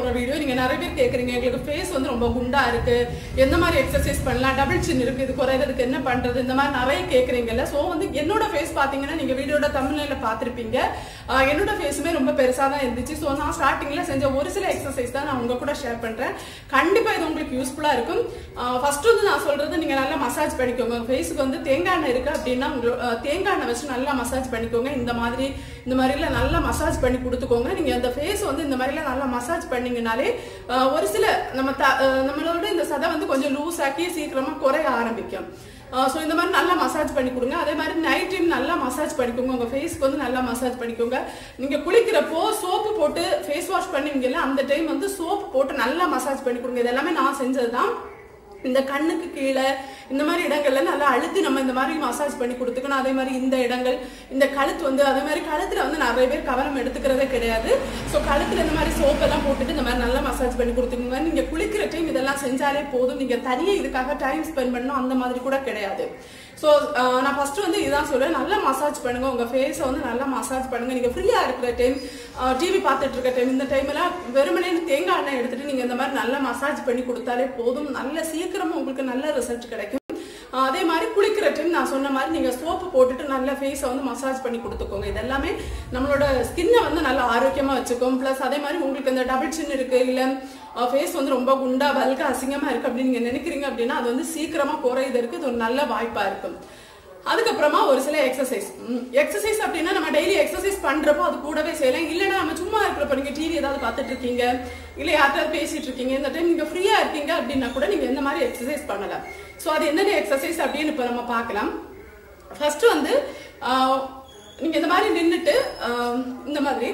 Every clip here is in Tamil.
போற வீடியோ நீங்க நிறைய பேர் கேக்குறீங்க எங்களுக்கு ஃபேஸ் வந்து ரொம்ப குண்டா இருக்கு எந்த மாதிரி எக்ஸசைஸ் பண்ணலாம் டபுள் சின் இருக்கு இது குறையிறதுக்கு என்ன பண்றது இந்த மாதிரி நிறைய கேக்குறீங்கல்ல சோ வந்து என்னோட ஃபேஸ் பாத்தீங்கன்னா நீங்க வீடியோட தமிழ்ல பாத்திருப்பீங்க ஆஹ் என்னோட ஃபேஸுமே ரொம்ப பெருசா தான் இருந்துச்சு சோ நான் ஸ்டார்டிங்ல செஞ்ச ஒரு சில எக்ஸசைஸ் தான் நான் உங்க கூட ஷேர் பண்றேன் கண்டிப்பா இது உங்களுக்கு யூஸ்ஃபுல்லா இருக்கும் ஃபர்ஸ்ட் வந்து நான் சொல்றது நீங்க நல்லா மசாஜ் பண்ணிக்கோங்க ஃபேஸுக்கு வந்து தேங்காய் எண்ணெய் இருக்கு அப்படின்னா உங்களோட ஆஹ் தேங்காய் எண்ணெய் வச்சு நல்லா மசாஜ் பண்ணிக்கோங்க இந்த மாதிரி இந்த மாதிரிலாம் நல்லா மசாஜ் பண்ணி கொடுத்துக்கோங்க நீங்க அந்த ஃபேஸ் வந்து இந்த மாதிரிலாம் நல்லா மசாஜ் பண்ணீங்கனாலே ஆஹ் ஒரு சில நம்ம த- ஆஹ் நம்மளோட இந்த சதை வந்து கொஞ்சம் லூஸ் ஆக்கி சீக்கிரமா குறைய ஆரம்பிக்கும் ஸோ இந்த மாதிரி நல்லா மசாஜ் பண்ணி கொடுங்க அதே மாதிரி நைட் டைம் நல்லா மசாஜ் பண்ணிக்கோங்க உங்க ஃபேஸ்க்கு வந்து நல்லா மசாஜ் பண்ணிக்கோங்க நீங்க குளிக்கிறப்போ சோப்பு போட்டு ஃபேஸ் வாஷ் பண்ணுவீங்கல்ல அந்த டைம் வந்து சோப்பு போட்டு நல்லா மசாஜ் பண்ணி கொடுங்க இது எல்லாமே நான் செஞ்சதுதான் இந்த கண்ணுக்கு கீழே இந்த மாதிரி இடங்கள்ல நல்லா அழுத்தி நம்ம இந்த மாதிரி மசாஜ் பண்ணி கொடுத்துக்கணும் அதே மாதிரி இந்த இடங்கள் இந்த கழுத்து வந்து அதே மாதிரி கழுத்துல வந்து நிறைய பேர் கவனம் எடுத்துக்கிறதே கிடையாது ஸோ கழுத்துல இந்த மாதிரி சோப் எல்லாம் போட்டுட்டு இந்த மாதிரி நல்லா மசாஜ் பண்ணி கொடுத்துக்கோங்க நீங்க குளிக்கிற டைம் இதெல்லாம் செஞ்சாலே போதும் நீங்க தனியா இதுக்காக டைம் ஸ்பெண்ட் பண்ணணும் அந்த மாதிரி கூட கிடையாது ஸோ நான் ஃபர்ஸ்ட் வந்து இதான் சொல்றேன் நல்லா மசாஜ் பண்ணுங்க உங்க ஃபேஸை வந்து நல்லா மசாஜ் பண்ணுங்க நீங்க ஃப்ரீயா இருக்கிற டைம் டிவி பார்த்துட்டு இருக்க டைம் இந்த டைம் எல்லாம் வெறுமனே தேங்காய் எண்ணெய் எடுத்துட்டு நீங்க இந்த மாதிரி நல்லா மசாஜ் பண்ணி கொடுத்தாலே போதும் நல்ல சீக்கிரமா உங்களுக்கு நல்ல ரிசல்ட் கிடைக்கும் ஆஹ் அதே மாதிரி குளிக்கிற டைம் நான் சொன்ன மாதிரி நீங்க சோப்பு போட்டுட்டு நல்ல ஃபேஸை வந்து மசாஜ் பண்ணி கொடுத்துக்கோங்க இது எல்லாமே நம்மளோட ஸ்கின்னை வந்து நல்லா ஆரோக்கியமா வச்சுக்கும் ப்ளஸ் அதே மாதிரி உங்களுக்கு இந்த டபுள் சின் இருக்கு இல்ல ஃபேஸ் வந்து ரொம்ப குண்டா வல்க அசிங்கமா இருக்கு அப்படின்னு நீங்க நினைக்கிறீங்க அப்படின்னா அது வந்து சீக்கிரமா குறையதற்கு இது ஒரு நல்ல வாய்ப்பா இருக்கும் அதுக்கப்புறமா ஒரு சில எக்ஸசைஸ் எக்ஸசைஸ் அப்படின்னா நம்ம டெய்லி எக்ஸசைஸ் பண்றப்போ அது கூடவே செய்யலாம் இல்லைன்னா நம்ம சும்மா இருக்கிறப்ப நீங்க டிவி ஏதாவது பார்த்துட்டு இருக்கீங்க இல்ல யார்கிட்ட பேசிட்டு இருக்கீங்க இந்த டைம் நீங்க ஃப்ரீயா இருக்கீங்க அப்படின்னா கூட நீங்க இந்த மாதிரி எக்ஸசைஸ் பண்ணலாம் சோ அது என்னென்ன எக்ஸசைஸ் அப்படின்னு இப்ப நம்ம பார்க்கலாம் ஃபர்ஸ்ட் வந்து ஆஹ், நீங்க இந்த மாதிரி நின்னுட்டு ஆஹ், இந்த மாதிரி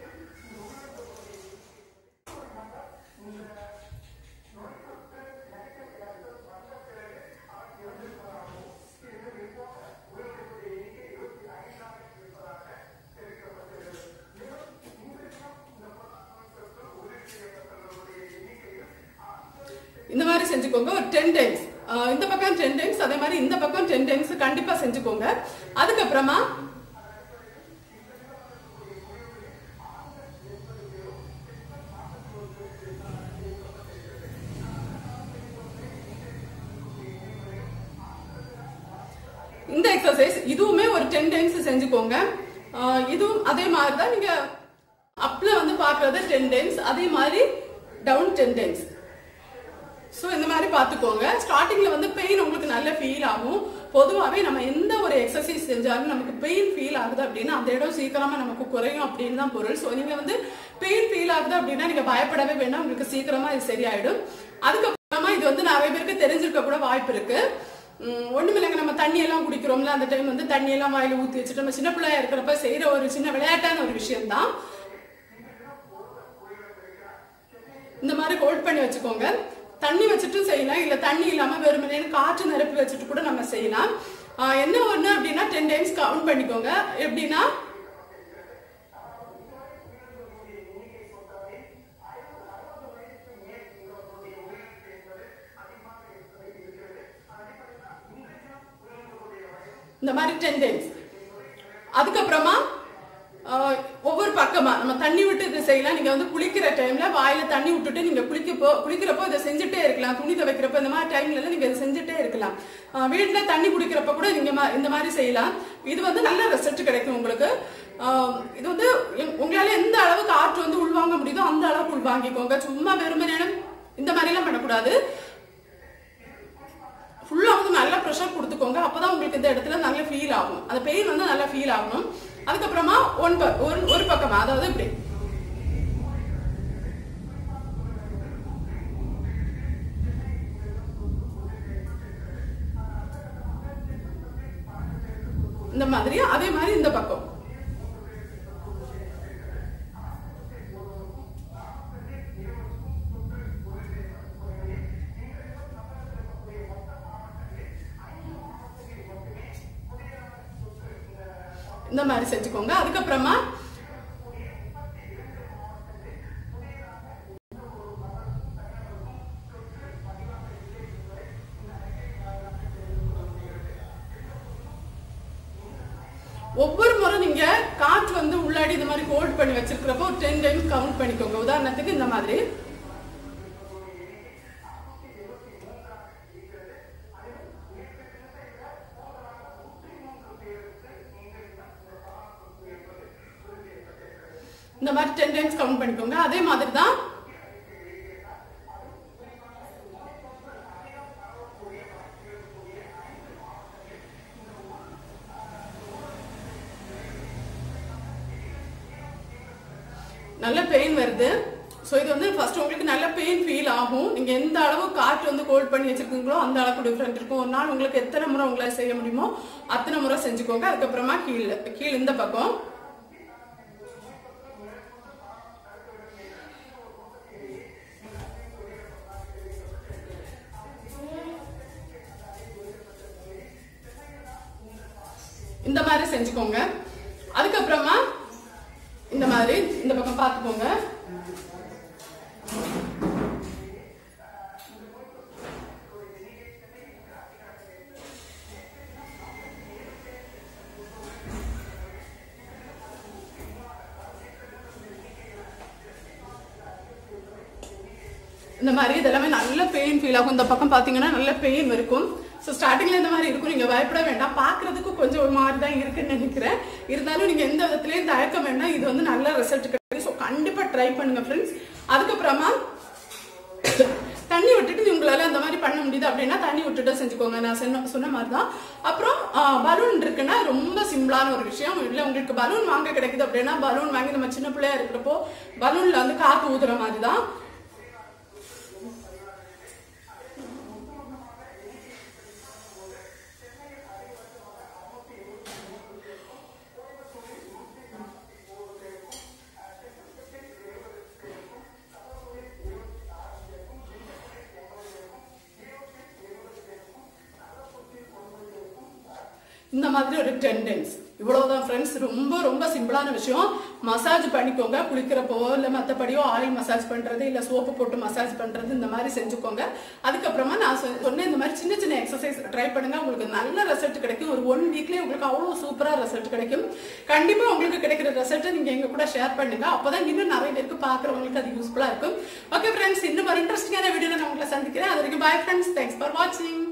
இந்த மாதிரி செஞ்சுக்கோங்க ஒரு டென் டைம்ஸ் இந்த பக்கம் டென் டைம்ஸ் அதே மாதிரி இந்த பக்கம் டென் டைம்ஸ் கண்டிப்பா செஞ்சுக்கோங்க அதுக்கப்புறமா இந்த எக்ஸசைஸ் இதுவுமே ஒரு டென் டைம்ஸ் செஞ்சுக்கோங்க ஆஹ் இதுவும் அதே மாதிரி தான் நீங்க அப்ல வந்து பாக்குறது டென் டைம்ஸ் அதே மாதிரி டவுன் டென் டைம்ஸ் ஸோ இந்த மாதிரி பார்த்துக்கோங்க ஸ்டார்டிங்ல வந்து பெயின் உங்களுக்கு நல்ல ஃபீல் ஆகும் பொதுவாகவே நம்ம எந்த ஒரு எக்ஸசைஸ் செஞ்சாலும் நமக்கு பெயின் ஃபீல் ஆகுது அப்படின்னா அந்த இடம் சீக்கிரமா நமக்கு குறையும் அப்படின்னு தான் பொருள் ஸோ நீங்க வந்து பெயின் ஃபீல் ஆகுது அப்படின்னா நீங்க பயப்படவே வேண்டாம் உங்களுக்கு சீக்கிரமா இது சரியாயிடும் அதுக்கப்புறமா இது வந்து நிறைய பேருக்கு தெரிஞ்சிருக்க கூட வாய்ப்பு இருக்கு உம், ஒண்ணுமில்லைங்க நம்ம தண்ணி எல்லாம் குடிக்கிறோம்ல அந்த டைம் வந்து தண்ணி எல்லாம் வாயில ஊத்தி வச்சுட்டு நம்ம சின்ன பிள்ளையா இருக்கிறப்ப செய்யற ஒரு சின்ன விளையாட்டான ஒரு விஷயம் தான் இந்த மாதிரி ஹோல்ட் பண்ணி வச்சுக்கோங்க தண்ணி வச்சுட்டும் செய்யலாம் இல்ல தண்ணி இல்லாம வெறுமனே காற்று நிரப்பி வச்சுட்டு கூட நம்ம செய்யலாம் ஆஹ் என்ன ஒண்ணு அப்படின்னா டென் டைம்ஸ் கவுண்ட் பண்ணிக்கோங்க எப்படின்னா இந்த மாதிரி டென் டைம்ஸ் அதுக்கப்புறமா ஆஹ், ஒவ்வொரு பக்கமா நம்ம தண்ணி விட்டு இதை செய்யலாம் நீங்க வந்து குளிக்கிற டைம்ல வாயில தண்ணி விட்டுட்டு நீங்க குளிக்கப்போ குளிக்கிறப்போ இதை செஞ்சுட்டே இருக்கலாம் துணி துவைக்கிறப்ப இந்த மாதிரி டைம்ல எல்லாம் நீங்க இதை செஞ்சுட்டே இருக்கலாம் ஆஹ், வீட்ல தண்ணி குடிக்கிறப்ப கூட நீங்க மா- இந்த மாதிரி செய்யலாம் இது வந்து நல்ல ரிசல்ட் கிடைக்கும் உங்களுக்கு ஆஹ், இது வந்து எ- உங்களால எந்த அளவுக்கு காற்று வந்து உள்வாங்க முடியுதோ அந்த அளவுக்கு உள்வாங்கிக்கோங்க சும்மா வெறுமனே இந்த மாதிரி எல்லாம் பண்ணக்கூடாது ஃபுல்லா வந்து நல்ல ப்ரெஷர் கொடுத்துக்கோங்க அப்பதான் உங்களுக்கு இந்த இடத்துல நல்ல ஃபீல் ஆகும் அந்த பெயின் வந்து நல்லா ஃபீல் ஆகணும் அதுக்கப்புறமா ஒன் ப- ஒரு ஒரு பக்கமா அதாவது இப்படி இந்த மாதிரி அதே மாதிரி இந்த பக்கம் இந்த மாதிரி செஞ்சுக்கோங்க அதுக்கப்புறமா ஒவ்வொரு முறை நீங்க காற்று வந்து உள்ளாடி இந்த மாதிரி ஹோல்ட் பண்ணி வச்சிருக்கிறப்போ ஒரு டென் டைம்ஸ் கவுண்ட் பண்ணிக்கோங்க உதாரணத்துக்கு இந்த மாதிரி இந்த மாதிரி டென் டைம்ஸ் கவுண்ட் பண்ணிக்கோங்க அதே மாதிரி தான் நல்ல பெயின் வருது ஸோ இது வந்து ஃபர்ஸ்ட் உங்களுக்கு நல்ல பெயின் ஃபீல் ஆகும் நீங்க எந்த அளவு காற்று வந்து ஹோல்ட் பண்ணி வச்சிருக்கீங்களோ அந்த அளவுக்கு டிஃப்ரெண்ட் இருக்கும் ஒரு நாள் உங்களுக்கு எத்தனை முறை உங்களால செய்ய முடியுமோ அத்தனை முறை செஞ்சுக்கோங்க அதுக்கப்புறமா கீழ் கீழ் இந்த பக்கம் இந்த மாதிரி செஞ்சுக்கோங்க அதுக்கப்புறமா இந்த மாதிரி இந்த பக்கம் பார்த்துக்கோங்க இந்த மாதிரி இதெல்லாமே நல்ல பெயின் ஃபீல் ஆகும் இந்த பக்கம் பாத்தீங்கன்னா நல்ல பெயின் இருக்கும் ஸோ ஸ்டார்டிங்ல இந்த மாதிரி இருக்கும் நீங்க பயப்பட வேண்டாம் பாக்குறதுக்கு கொஞ்சம் ஒரு மாதிரி தான் இருக்குன்னு நினைக்கிறேன் இருந்தாலும் நீங்க எந்த விதத்துலயும் தயக்கம் வேண்டாம் இது வந்து நல்ல ரிசல்ட் கிடைக்கும் ஸோ கண்டிப்பா ட்ரை பண்ணுங்க ஃப்ரெண்ட்ஸ் அதுக்கப்புறமா தண்ணி விட்டுட்டு உங்களால அந்த மாதிரி பண்ண முடியுது அப்படின்னா தண்ணி விட்டுட்டு செஞ்சுக்கோங்க நான் சொன்ன சொன்ன மாதிரி தான் அப்புறம் பலூன் இருக்குன்னா ரொம்ப சிம்பிளான ஒரு விஷயம் இல்லை உங்களுக்கு பலூன் வாங்க கிடைக்குது அப்படின்னா பலூன் வாங்கி நம்ம சின்ன பிள்ளையா இருக்கிறப்போ பலூன்ல வந்து காத்து ஊதுற மாதிரி தான் இந்த மாதிரி ஒரு டெண்டன்ஸ் இவ்வளவுதான் ஃப்ரெண்ட்ஸ் ரொம்ப ரொம்ப சிம்பிளான விஷயம் மசாஜ் பண்ணிக்கோங்க குளிக்கிறப்போ இல்லை மற்றபடியோ ஆயில் மசாஜ் பண்றது இல்லை சோப்பு போட்டு மசாஜ் பண்றது இந்த மாதிரி செஞ்சுக்கோங்க அதுக்கப்புறமா நான் சொ- சொன்ன இந்த மாதிரி சின்ன சின்ன எக்ஸசைஸ் ட்ரை பண்ணுங்க உங்களுக்கு நல்ல ரிசல்ட் கிடைக்கும் ஒரு ஒன் வீக்லேயே உங்களுக்கு அவ்வளோ சூப்பரா ரிசல்ட் கிடைக்கும் கண்டிப்பா உங்களுக்கு கிடைக்கிற ரிசல்ட்டை நீங்க எங்க கூட ஷேர் பண்ணுங்க அப்பதான் இன்னும் நிறைய பேருக்கு பாக்குறவங்களுக்கு அது யூஸ்ஃபுல்லா இருக்கும் ஓகே ஃப்ரெண்ட்ஸ் இன்னும் ஒரு இன்ட்ரெஸ்டிங்கான வீடியோ நான் உங்களை சந்திக்கிறேன் அது வரைக்கும் பாய் ஃப்ரெண்ட்ஸ் தேங்க்ஸ் ஃபார் வாட்சிங்